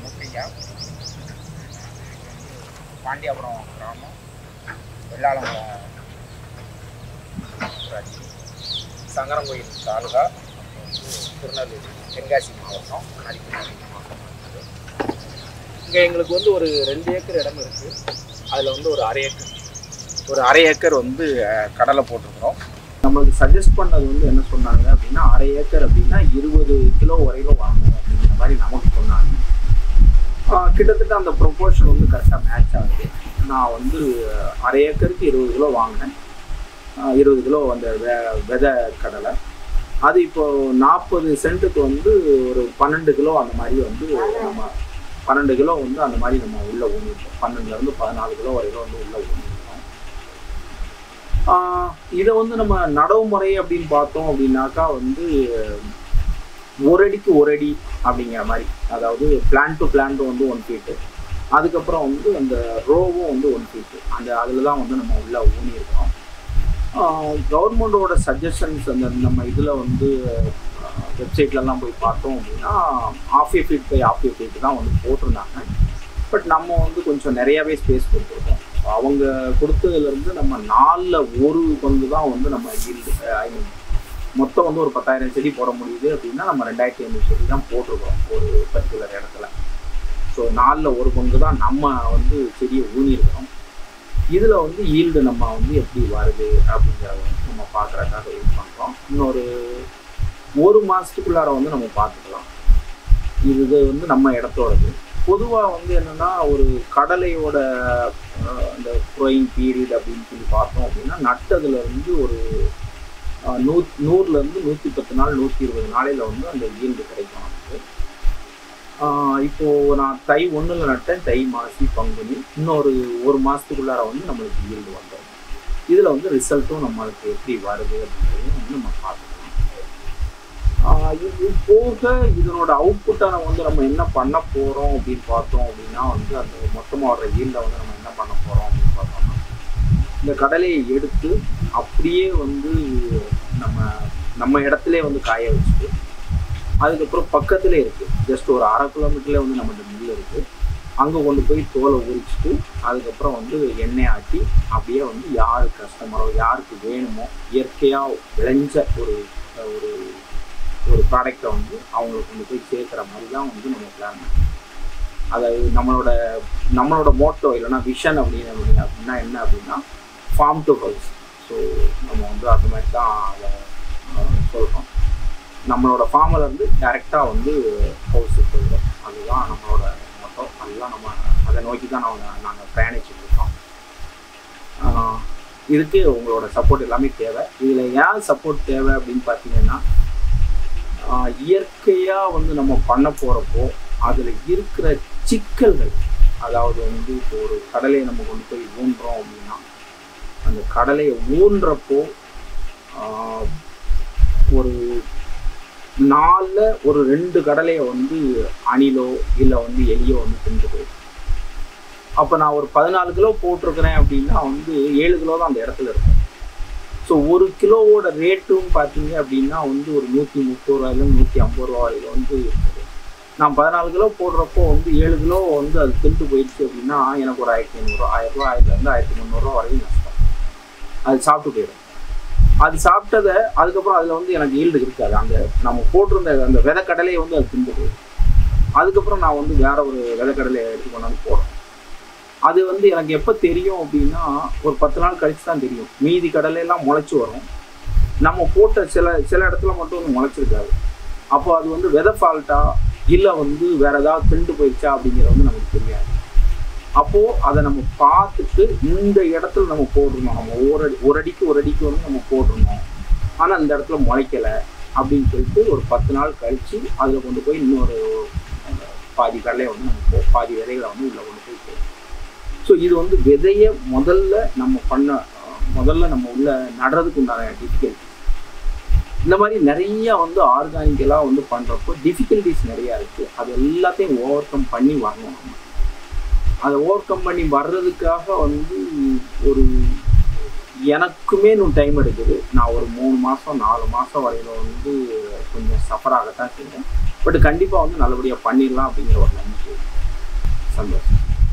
முத்தையா பாண்டியாபுரம் கிராமம் வெள்ளாளங்குளம் ஊராட்சி சங்கரங்கோயில் தாலுகா அப்புறம் வந்து திருநெல்வேலி தென்காசி மாவட்டம் அரிக்கி மாவட்டம் இங்கே எங்களுக்கு வந்து ஒரு ரெண்டு ஏக்கர் இடம் இருக்குது அதில் வந்து ஒரு அரை ஏக்கர் ஒரு அரை ஏக்கர் வந்து அஹ், கடலை போட்டிருக்கிறோம் நம்மளுக்கு சஜஸ்ட் பண்ணது வந்து என்ன சொன்னாங்க அப்படின்னா அரை ஏக்கர் அப்படின்னா இருபது கிலோ வரைக்கும் வாங்கணும் அப்படிங்கிற மாதிரி நமக்கு சொன்னாங்க ஆஹ் கிட்டத்தட்ட அந்த ப்ரொபோர்ஷன் வந்து கரெக்டாக மேட்ச் ஆகுது நான் வந்து அரை ஏக்கருக்கு இருபது கிலோ வாங்கினேன் ஆஹ் இருபது கிலோ அந்த வெ விதை கடலை அது இப்போ நாற்பது சென்ட்டுக்கு வந்து ஒரு பன்னெண்டு கிலோ அந்த மாதிரி வந்து நம்ம பன்னெண்டு கிலோ வந்து அந்த மாதிரி நம்ம உள்ள ஊனிருக்கோம் பன்னெண்டுலேருந்து பதினாலு கிலோ வரைக்கும் வந்து உள்ள ஊனிருக்கோம் ஆஹ் இதை வந்து நம்ம நடவு முறை அப்படின்னு பார்த்தோம் அப்படின்னாக்கா வந்து ஒரு அடிக்கு ஒரு அடி அப்படிங்கிற மாதிரி அதாவது பிளான் டு பிளான் வந்து ஒன் ஃபீட்டு அதுக்கப்புறம் வந்து அந்த ரோவும் வந்து ஒன் ஃபீட்டு அந்த அதில் தான் வந்து நம்ம உள்ள ஊனியிருக்கோம் கவர்மெண்டோட சஜஷன்ஸ் அந்த நம்ம இதில் வந்து வெப்சைட்லலாம் போய் பார்த்தோம் அப்படின்னா half a feet by half a feet தான் வந்து போட்டிருந்தாங்க பட் நம்ம வந்து கொஞ்சம் நிறையாவே ஸ்பேஸ் கொடுத்துருக்கோம் அவங்க கொடுத்ததுலேருந்து நம்ம நாலில் ஒரு பங்கு தான் வந்து நம்ம ஈல்டு ஐ மீன் மொத்தம் வந்து ஒரு பத்தாயிரம் செடி போட முடியுது அப்படின்னா நம்ம ரெண்டாயிரத்தி ஐநூறு செடி தான் போட்டிருக்கோம் ஒரு பர்டிகுலர் இடத்துல ஸோ நாலில் ஒரு பங்கு தான் நம்ம வந்து செடியை ஊனியிருக்கிறோம் இதில் வந்து ஈல்டு நம்ம வந்து எப்படி வருது அப்படிங்கிறத வந்து நம்ம பார்க்குறதுக்காக வெயிட் பண்ணுறோம் இன்னொரு ஒரு மாதத்துக்குள்ளார வந்து நம்ம பார்த்துக்கலாம் இது வந்து நம்ம இடத்தோடது பொதுவாக வந்து என்னென்னா ஒரு கடலையோட அஹ், அந்த க்ரோயிங் பீரியட் அப்படின்னு சொல்லி பார்த்தோம் அப்படின்னா நட்டதுல இருந்து ஒரு அஹ், நூ நூறுலேருந்து நூற்றி பத்து நாள் நூற்றி இருபது நாளையில் வந்து அந்த ஈல்டு கிடைக்கும் நமக்கு ஆஹ் இப்போ நான் தை ஒன்றில் நட்டேன் தை மாசி பங்குனி இன்னொரு ஒரு மாதத்துக்குள்ளார வந்து நம்மளுக்கு ஈல்டு வந்துடும் இதில் வந்து ரிசல்ட்டும் நம்மளுக்கு எப்படி வருது அப்படிங்கிறதையும் வந்து நம்ம பார்த்துக்கலாம் ஆஹ் இது போக இதனோட அவுட்புட்டை நம்ம வந்து நம்ம என்ன பண்ண போகிறோம் அப்படின்னு பார்த்தோம் அப்படின்னா வந்து அந்த மொத்தமாக வர்ற ஈல்டை வந்து நம்ம என்ன பண்ண போகிறோம் அப்படின்னு பார்த்தோம்னா இந்த கடலையை எடுத்து அப்படியே வந்து நம்ம நம்ம இடத்துல வந்து காய வச்சுட்டு அதுக்கப்புறம் பக்கத்துலேயே இருக்குது ஜஸ்ட் ஒரு அரை கிலோமீட்டர்லேயே வந்து நம்மகிட்ட மில் இருக்குது அங்கே கொண்டு போய் தோலை உரிச்சிட்டு அதுக்கப்புறம் வந்து எண்ணெய் ஆட்டி அப்படியே வந்து யார் கஸ்டமரோ யாருக்கு வேணுமோ இயற்கையாக விளைஞ்ச ஒரு ஒரு ஒரு ப்ராடக்டை வந்து அவங்களுக்கு கொண்டு போய் சேர்க்குற மாதிரி தான் வந்து நம்ம பிளான் பண்ணோம் அதாவது நம்மளோட நம்மளோட மோட்டோ இல்லைன்னா விஷன் அப்படின்னு அப்படின்னா என்ன அப்படின்னா ஃபார்ம் டு ஹவுஸ் ஸோ நம்ம வந்து அந்த மாதிரி தான் அதை சொல்கிறோம் நம்மளோட ஃபார்மில் இருந்து டைரெக்டாக வந்து ஹவுஸுக்கு போயிடும் அதுதான் நம்மளோட மொத்தம் அதுதான் நம்ம அதை நோக்கி தான் நம்ம நாங்கள் பிரயாணிச்சுட்டு இருக்கோம் ஆஹ் இதுக்கு உங்களோட சப்போர்ட் எல்லாமே தேவை இதில் ஏன் சப்போர்ட் தேவை அப்படின்னு பார்த்தீங்கன்னா இயற்கையாக வந்து நம்ம பண்ண போகிறப்போ அதில் இருக்கிற சிக்கல்கள் அதாவது வந்து இப்போ ஒரு கடலையை நம்ம கொண்டு போய் ஊன்றோம் அப்படின்னா அந்த கடலையை ஊன்றப்போ ஆஹ் ஒரு நாலில் ஒரு ரெண்டு கடலையை வந்து அணிலோ இல்லை வந்து எலியோ வந்து தின்று போயிடும் அப்போ நான் ஒரு பதினாலு கிலோ போட்டிருக்கிறேன் அப்படின்னா வந்து ஏழு கிலோ தான் அந்த இடத்துல இருக்கும் ஸோ ஒரு கிலோவோட ரேட்டும் பார்த்தீங்க அப்படின்னா வந்து ஒரு நூற்றி முப்பது ரூபாயிலும் நூற்றி ஐம்பது ரூபா வரையிலும் வந்து இருக்குது நான் பதினாலு கிலோ போடுறப்போ வந்து ஏழு கிலோ வந்து அது திண்டு போயிடுச்சு அப்படின்னா எனக்கு ஒரு ஆயிரத்தி ஐநூறுரூவா ஆயிரம் ரூபா ஆயிரத்துலேருந்து ஆயிரத்தி முந்நூறுரூவா வரையும் நஷ்டம் அது சாப்பிட்டு போயிடும் அது சாப்பிட்டதை அதுக்கப்புறம் அதில் வந்து எனக்கு ஈல்டு இருக்காது அந்த நம்ம போட்டிருந்த அந்த விதைக்கடலையை வந்து அது திண்டு போயிடும் அதுக்கப்புறம் நான் வந்து வேற ஒரு விதைக்கடலையை எடுத்து கொண்டாந்து போடுறேன் அது வந்து எனக்கு எப்போ தெரியும் அப்படின்னா ஒரு பத்து நாள் கழிச்சு தான் தெரியும் மீதி கடலையெல்லாம் முளைச்சி வரும் நம்ம போட்ட சில சில இடத்துல மட்டும் வந்து முளைச்சிருக்காது அப்போ அது வந்து விதை ஃபால்ட்டா இல்லை வந்து வேற ஏதாவது திண்டு போயிடுச்சா அப்படிங்கிறது வந்து நமக்கு தெரியாது அப்போது அதை நம்ம பார்த்துட்டு இந்த இடத்துல நம்ம போடுறோம் நம்ம ஒரு அடி ஒரு அடிக்கு ஒரு அடிக்கு வந்து நம்ம போடுறோம் ஆனால் இந்த இடத்துல முளைக்கலை அப்படின்னு சொல்லிட்டு ஒரு பத்து நாள் கழித்து அதில் கொண்டு போய் இன்னொரு பாதி கடலையை வந்து நம்ம போ பாதி விதைகளை வந்து உள்ள கொண்டு போய் போடுறோம் ஸோ இது வந்து விதையை முதல்ல நம்ம பண்ண முதல்ல நம்ம உள்ள நடுறதுக்கு உண்டான டிஃபிகல்ட்டி இந்த மாதிரி நிறைய வந்து ஆர்கானிக்கலாக வந்து பண்ணுறப்போ டிஃபிகல்ட்டிஸ் நிறையா இருக்குது அது எல்லாத்தையும் ஓவர் கம் பண்ணி வரணும் நம்ம அதை ஓவர் கம் பண்ணி வர்றதுக்காக வந்து ஒரு எனக்குமே இன்னும் டைம் எடுக்குது நான் ஒரு மூணு மாதம் நாலு மாதம் வரையில வந்து கொஞ்சம் சஃபர் ஆகத்தான் செய்வேன் பட் கண்டிப்பாக வந்து நல்லபடியாக பண்ணிடலாம் அப்படிங்கிற ஒரு நம்பிக்கை சந்தோஷம்